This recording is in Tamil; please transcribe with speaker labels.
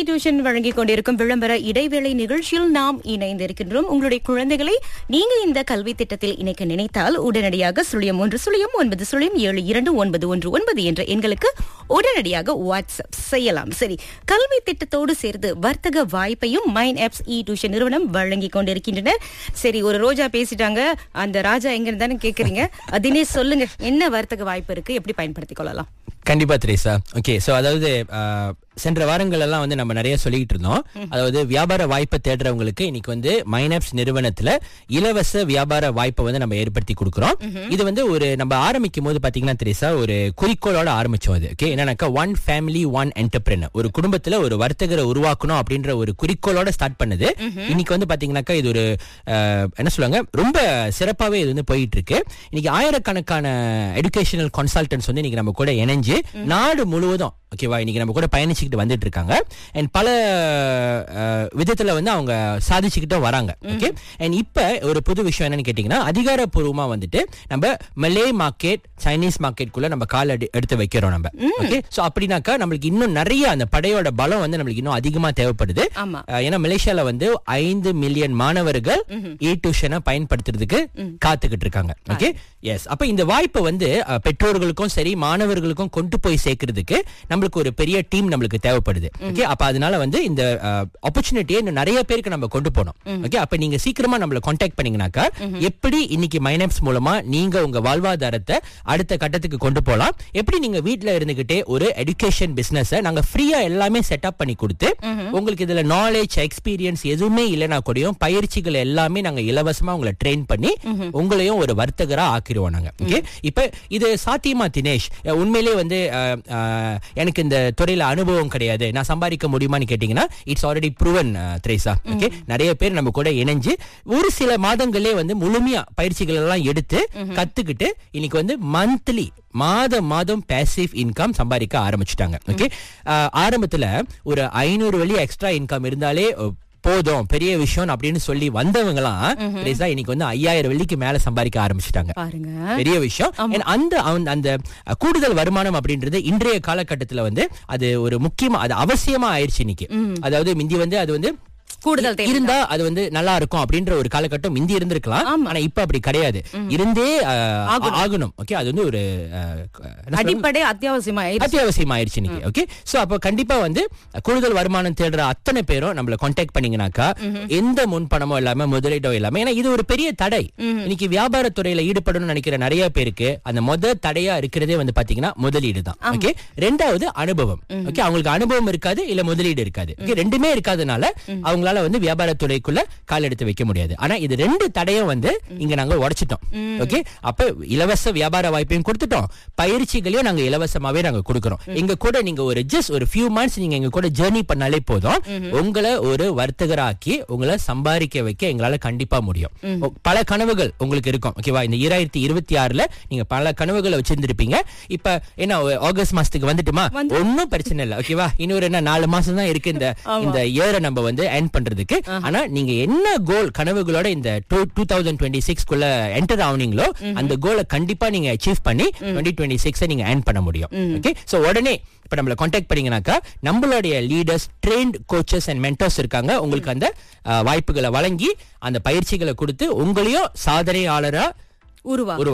Speaker 1: டியூஷன் வழங்கிக் கொண்டிருக்கும் விளம்பர இடைவேளை நிகழ்ச்சியில் நாம் இணைந்திருக்கின்றோம் உங்களுடைய குழந்தைகளை நீங்க இந்த கல்வி திட்டத்தில் இணைக்க நினைத்தால் உடனடியாக சுழியம் ஒன்று சுழியம் ஒன்பது சுழியம் ஏழு இரண்டு ஒன்பது ஒன்று ஒன்பது என்ற எண்களுக்கு உடனடியாக வாட்ஸ்அப் செய்யலாம் சரி கல்வி திட்டத்தோடு சேர்த்து வர்த்தக வாய்ப்பையும் மைண்ட் ஆப்ஸ் இ டியூஷன் நிறுவனம் வழங்கி கொண்டிருக்கின்றனர் சரி ஒரு ரோஜா பேசிட்டாங்க அந்த ராஜா எங்க இருந்தானு கேக்குறீங்க அதினே சொல்லுங்க என்ன வர்த்தக வாய்ப்பு இருக்கு எப்படி பயன்படுத்திக் கொள்ளலாம்
Speaker 2: கண்டிப்பா திரேசா ஓகே சோ அதாவது ஆஹ், சென்ற வாரங்கள் எல்லாம் வந்து நம்ம நிறைய சொல்லிட்டு இருந்தோம் அதாவது வியாபார வாய்ப்பை தேடுறவங்களுக்கு இன்னைக்கு வந்து மைனாப்ஸ் நிறுவனத்துல இலவச வியாபார வாய்ப்பை வந்து நம்ம ஏற்படுத்தி கொடுக்குறோம் இது வந்து ஒரு நம்ம ஆரம்பிக்கும் போது பாத்தீங்கன்னா திரேசா ஒரு குறிக்கோளோட ஆரம்பிச்சோம் அது ஓகே என்னன்னாக்கா ஒன் ஃபேமிலி ஒன் என்டர்பிரினர் ஒரு குடும்பத்துல ஒரு வர்த்தகரை உருவாக்கணும் அப்படின்ற ஒரு குறிக்கோளோட ஸ்டார்ட் பண்ணுது இன்னைக்கு வந்து பாத்தீங்கன்னாக்கா இது ஒரு ஆஹ், என்ன சொல்லுவாங்க ரொம்ப சிறப்பாவே இது வந்து போயிட்டு இருக்கு இன்னைக்கு ஆயிரக்கணக்கான எஜுகேஷனல் கன்சல்டன்ஸ் வந்து இன்னைக்கு நம்ம கூட இணைஞ்சு நாடு முழுவதும் ஓகேவா இன்னைக்கு நம்ம கூட பயணிச்சுக்கிட்டு வந்துட்டு இருக்காங்க அண்ட் பல அஹ், விதத்துல வந்து அவங்க சாதிச்சுக்கிட்டு வராங்க ஓகே அண்ட் இப்ப ஒரு புது விஷயம் என்னன்னு கேட்டீங்கன்னா அதிகாரப்பூர்வமா வந்துட்டு நம்ம மலே மார்க்கெட் சைனீஸ் மார்க்கெட்குள்ள நம்ம கால் அடி எடுத்து வைக்கிறோம் நம்ம ஓகே சோ அப்படின்னாக்கா நம்மளுக்கு இன்னும் நிறைய அந்த படையோட பலம் வந்து நம்மளுக்கு இன்னும் அதிகமா தேவைப்படுது
Speaker 1: ஆமா
Speaker 2: அஹ், ஏன்னா மலேசியால வந்து ஐந்து மில்லியன் மாணவர்கள் இ டியூஷனை பயன்படுத்துறதுக்கு காத்துக்கிட்டு இருக்காங்க ஓகே எஸ் அப்ப இந்த வாய்ப்பை வந்து அஹ், பெற்றோர்களுக்கும் சரி மாணவர்களுக்கும் கொண்டு போய் சேர்க்கறதுக்கு நம்மளுக்கு ஒரு பெரிய டீம் நம்மளுக்கு தேவைப்படுது ஓகே அப்ப அதனால வந்து இந்த ஆப்பர்ச்சுனிட்டியை இன்னும் நிறைய பேருக்கு நம்ம கொண்டு போனோம் ஓகே அப்ப நீங்க சீக்கிரமா நம்மள காண்டாக்ட் பண்ணீங்கன்னாக்கா எப்படி இன்னைக்கு மைனப்ஸ் மூலமா நீங்க உங்க வாழ்வாதாரத்தை அடுத்த கட்டத்துக்கு கொண்டு போலாம் எப்படி நீங்க வீட்ல இருந்துகிட்டே ஒரு எஜுகேஷன் பிசினஸ் நாங்க ஃப்ரீயா எல்லாமே செட்டப் பண்ணி கொடுத்து உங்களுக்கு இதுல நாலேஜ் எக்ஸ்பீரியன்ஸ் எதுவுமே இல்லைனா கூடயும் பயிற்சிகள் எல்லாமே நாங்க இலவசமா உங்களை ட்ரெயின் பண்ணி உங்களையும் ஒரு வர்த்தகரா ஆக்கிடுவோம் நாங்க ஓகே இப்ப இது சாத்தியமா தினேஷ் அஹ் உண்மையிலே வந்து அஹ், அஹ், எனக்கு இந்த துறையில அனுபவம் கிடையாது நான் சம்பாதிக்க முடியுமான்னு கேட்டீங்கன்னா இட்ஸ் ஆல்ரெடி ப்ரூவன் த்ரேசா ஓகே நிறைய பேர் நம்ம கூட இணைஞ்சு ஒரு சில மாதங்களே வந்து முழுமையா பயிற்சிகள் எல்லாம் எடுத்து கத்துக்கிட்டு இன்னைக்கு வந்து மந்த்லி மாதம் மாதம் பேசிவ் இன்கம் சம்பாதிக்க ஆரம்பிச்சுட்டாங்க ஓகே ஆரம்பத்துல ஒரு ஐநூறு வழி எக்ஸ்ட்ரா இன்கம் இருந்தாலே அஹ், போதும் பெரிய விஷயம் அப்படின்னு சொல்லி வந்தவங்கலாம் த்ரேசா இன்னைக்கு வந்து ஐயாயிரம் வெள்ளிக்கு மேல சம்பாதிக்க ஆரம்பிச்சுட்டாங்க
Speaker 1: பாருங்க
Speaker 2: பெரிய விஷயம் And அந்த அந்த- அந்த அஹ், கூடுதல் வருமானம் அப்படின்றது இன்றைய காலகட்டத்துல வந்து அது ஒரு முக்கியமா அது அவசியமா ஆயிடுச்சு இன்னைக்கு அதாவது மிந்தி வந்து அது வந்து
Speaker 1: கூடுதல் தேவை
Speaker 2: இருந்தா அது வந்து நல்லா இருக்கும் அப்படின்ற ஒரு காலகட்டம் மிந்தி இருந்திருக்கலாம்
Speaker 1: ஆமா.
Speaker 2: ஆனா இப்ப அப்படி கிடையாது இருந்தே அஹ், ஆகணும் ஓகே அது வந்து ஒரு அஹ், என்ன சொல்றது?
Speaker 1: அடிப்படை அத்தியாவசியமா ஆயிடுச்சு.
Speaker 2: அத்தியாவசியம் ஆயிருச்சு இன்னைக்கு ஓகே சோ அப்ப கண்டிப்பா வந்து கூடுதல் வருமானம் தேடுற அத்தனை பேரும் நம்மள காண்டாக்ட் பண்ணீங்கன்னாக்கா எந்த முன்பணமோ இல்லாம முதலீடோ இல்லாம ஏன்னா இது ஒரு பெரிய தடை இன்னைக்கு வியாபாரத்துறையில ஈடுபடணும்னு நினைக்கிற நிறைய பேருக்கு அந்த முத தடையா இருக்கிறதே வந்து பாத்தீங்கன்னா முதலீடு தான் ஓகே ரெண்டாவது அனுபவம் ஓகே அவங்களுக்கு அனுபவம் இருக்காது இல்ல முதலீடு இருக்காது ஓகே ரெண்டுமே இருக்காதனால அவங்களால வந்து வியாபாரத்துறைக்குள்ள கால் எடுத்து வைக்க முடியாது ஆனா இது ரெண்டு தடையும் வந்து இங்க நாங்க உடைச்சிட்டோம் ஓகே அப்ப இலவச வியாபார வாய்ப்பையும் கொடுத்துட்டோம் பயிற்சிகளையும் நாங்க இலவசமாவே நாங்க கொடுக்கறோம் எங்க கூட நீங்க ஒரு ஜஸ்ட் ஒரு ஃபியூ மந்த்ஸ் நீங்க எங்க கூட ஜெர்னி பண்ணாலே போதும் உங்களை ஒரு வர்த்தகராக்கி உங்களை சம்பாதிக்க வைக்க எங்களால கண்டிப்பா முடியும் ஒ- பல கனவுகள் உங்களுக்கு இருக்கும் ஓகேவா இந்த இராயிரத்தி இருபத்தி ஆறுல நீங்க பல கனவுகளை வச்சிருந்திருப்பீங்க இப்ப என்ன ஒ- ஆகஸ்ட் மாசத்துக்கு வந்துட்டுமா ஒன்னும் பிரச்சனை இல்ல ஓகேவா இன்னொரு என்ன நாலு மாசம் தான் இருக்கு இந்த இந்த இயரை நம்ம வந்து எண்ட் பண்றதுக்கு ஆனா நீங்க என்ன கோல் கனவுகளோட இந்த டூ தௌசண்ட் டுவெண்ட்டி சிக்ஸ்க்குள்ள என்டர் ஆகுனீங்களோ அந்த கோலை கண்டிப்பா நீங்க அச்சீவ் பண்ணி டுவெண்ட்டி டுவெண்ட்டி சிக்ஸ் நீங்க எண்ட் பண்ண முடியும் ஓகே சோ உடனே இப்ப நம்மள காண்டாக்ட் பண்ணீங்கன்னாக்கா நம்மளுடைய leaders trained coaches and mentors இருக்காங்க உங்களுக்கு அந்த அஹ், வாய்ப்புகளை வழங்கி அந்த பயிற்சிகளை கொடுத்து உங்களையும் சாதனையாளரா
Speaker 1: உருவா
Speaker 2: ஒரு